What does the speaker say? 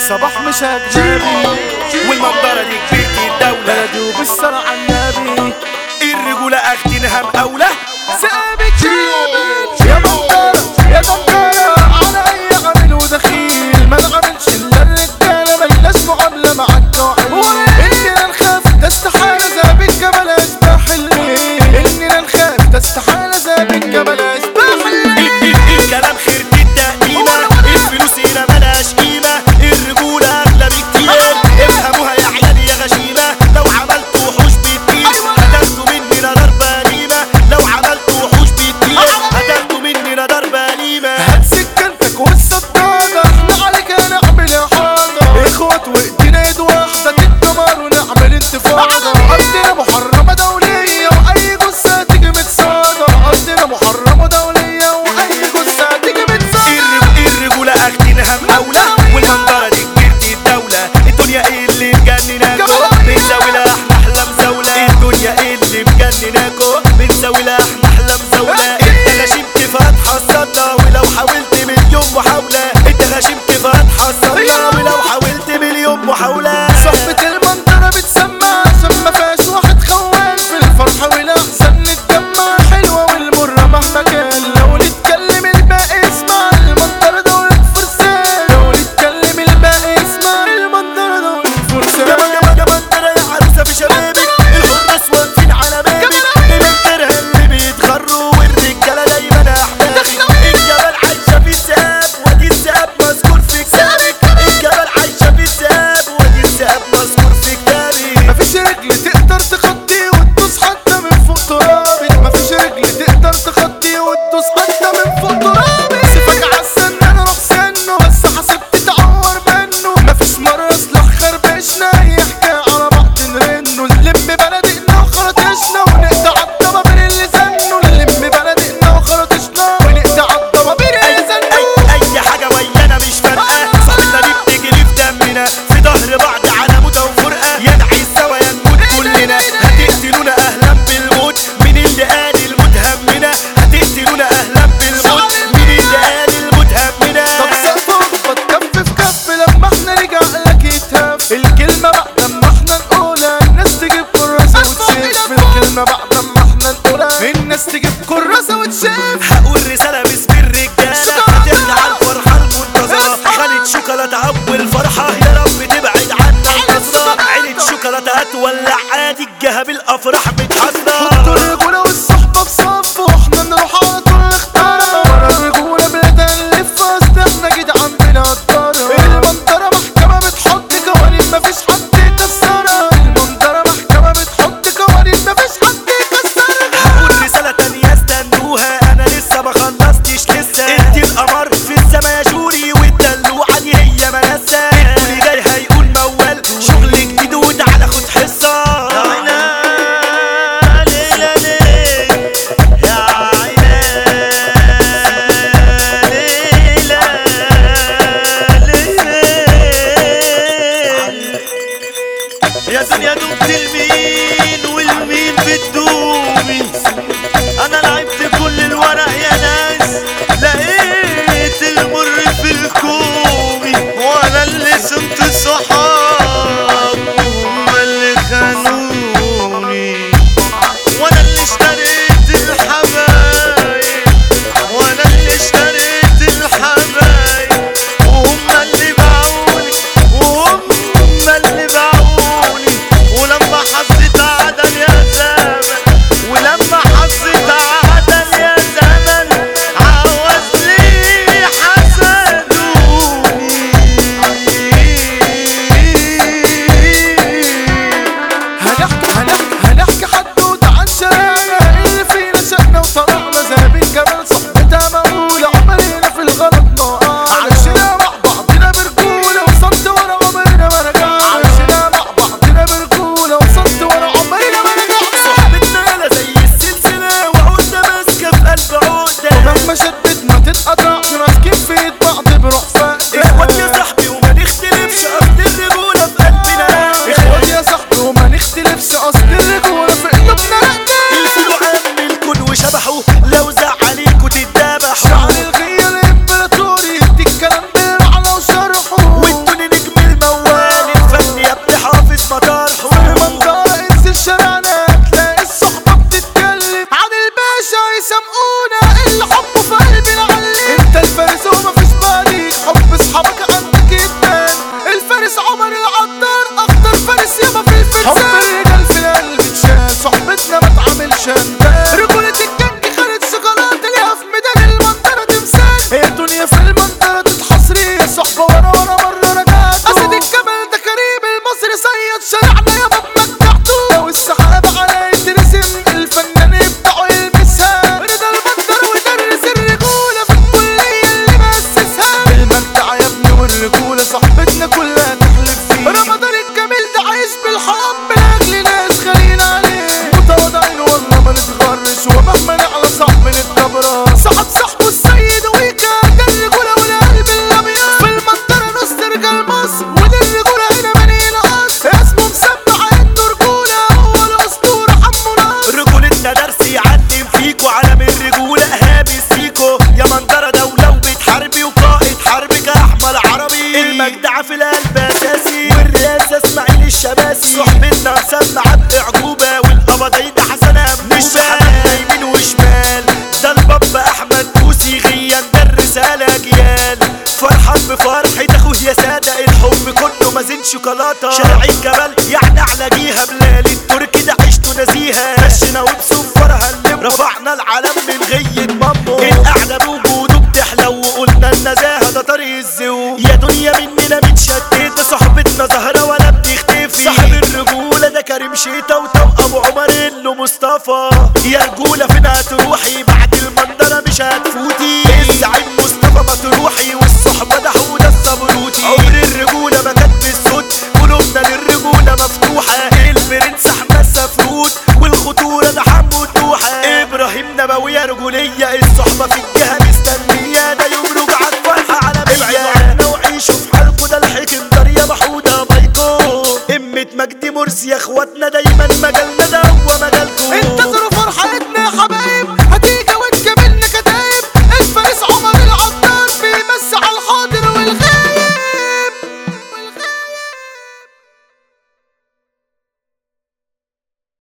صباح مش اجنبي والمنظرة دي كبيرة الدولة بلدي وبالصلاة على النبي الرجولة اخدينها مقاولة سابك جامد يا منطرة يا منطرة على اي عامل ودخيل ما نعملش الا الرجالة ملناش معاملة مع النوعين اننا نخاف ده استحالة زابك جبل اشباح الليل اننا نخاف ده استحالة زابك جبل اشباح الليل الكلام خير جدا قيمة الفلوس هنا ملهاش قيمة الرجولة أغلى بكتير افهموها يا عيال يا غشيمة لو عملتوا وحوش بتطير هتاخدوا مننا ضربة قديمة لو عملتوا وحوش بتطير هتاخدوا مننا ضربة قديمة هات سكنتك والصدادة احنا عليك هنعمل احاطة اخوات وايدينا ايد واحدة تتدمر ونعمل انتفاضة ارضنا محرمة دولية واي جثة تيجي متصادة ارضنا محرمة دولية واي جثة تيجي متصادة الر- الرجولة اخدينها مقاولة والمنظرة دي كبيرة الدولة الدنيا ايه اللي مجنناكو بنساوي لها احنا احلام زولة الدنيا ايه اللي مجنناكو بنساوي لها احنا احلام زولة انت غشيمت فهتحصلنا ولو حاولت مليون محاولة انت غشيمت فهتحصلنا ولو حاولت مليون محاولة صحبة المنطرة بتسمع عشان ما فيهاش واحد خوان في الفرحة والاحزان نتجمع حلوة والمرة مهما كان لو نتكلم الباقي اسمع المنطرة دولة فرسان لو نتكلم الباقي اسمع المنطرة دولة فرسان يا يا منطرة يا عروسة في شبابك الحراس واقفين على بابك المنطرة اللي بيتغروا والرجالة دايما أحبابك الجبل عايشة في الذئاب وادي الذئاب مذكور في كتابك الجبل عايشة في الذئاب وادي الذئاب مذكور في كتابك مفيش رجل تقدر تخطي وتدوس حتى من فوق ترابي مفيش رجل تقدر تخطي وتدوس حتى من فوق ترابي سيفك عالسن انا روح سنه بس حسبت تعور منه مفيش مرة اصلح خربشنا يحكي على بعض نرنه نلم بلدنا وخرطشنا ونقطع الضبابير اللي زنوا نلم بلدنا وخرطشنا ونقطع الضبابير أي, اللي زنوا أي, أي حاجة ويانا مش فارقة صاحبتنا دي بتجري في دمنا في ظهر بعض على موتة وفرقة يا نعيش سوا يا نموت كلنا هتقتلونا أهلا بالموت مين اللي قال الموت همنا هتقتلونا أهلا بالموت مين اللي قال الموت همنا طب سقف كف في كف لما احنا رجع لك يتهف الكلمة بعد ما احنا نقولها الناس تجيب كراسة وتشيف الكلمة بعد ما احنا نقولها الناس تجيب كراسة وتشيف هقول رسالة باسم الرجالة هتمنع على الفرحة المنتظرة خالد شوكولاتة أول فرحة يا رب تبعد عنا النصرة عيلة شوكولاتة هتولع عادي الجهة بالأفراح متحضرة الرجولة والصحبة في صف واحنا نروح على طول نختارها ورا الرجولة بلاد نلف اصل احنا جدعان بنقدرها المنطرة محكمة بتحط قوانين مفيش حد يكسرها المنطرة محكمة بتحط قوانين مفيش حد يكسرها هقول رسالة تانية استنوها أنا لسه ما خلصتش لسه انت القمر في السما يا جوري والدلوعة دي هي منسة اللي جاي هيقول موال شغل جديد وتعالى خد حصة شوكولاتة شارع الجبل يعني على جيها بلال التركي ده عيشته نزيهة مشينا وبسفرها اللب رفعنا العلم من غية مامو القعدة بوجوده بتحلى وقلنا النزاهة ده طريق الزو يا دنيا مننا متشتتة صحبتنا زهرة ولا بتختفي صاحب الرجولة ده كريم شيتا وتوأم عمر اللي مصطفى يا رجولة فين هتروحي بعد المنظرة مش هتفوتي الزعيم مصطفى مطروحي والصحبة ده حودة الصبروتي عمر الرجولة ما كانت بالصوت قلوبنا للرجولة مفتوحة البرنس احمد سفروت والخطورة ده حمو توحة ابراهيم نبوي يا رجولية الصحبة في الجهة مستنية ده يمرق على الفرحة عالمية ابعدوا عنا وعيشوا في حالكوا ده الحكم دارية محودة بايكو همة مجدي مرسي يا اخواتنا دايما مجالنا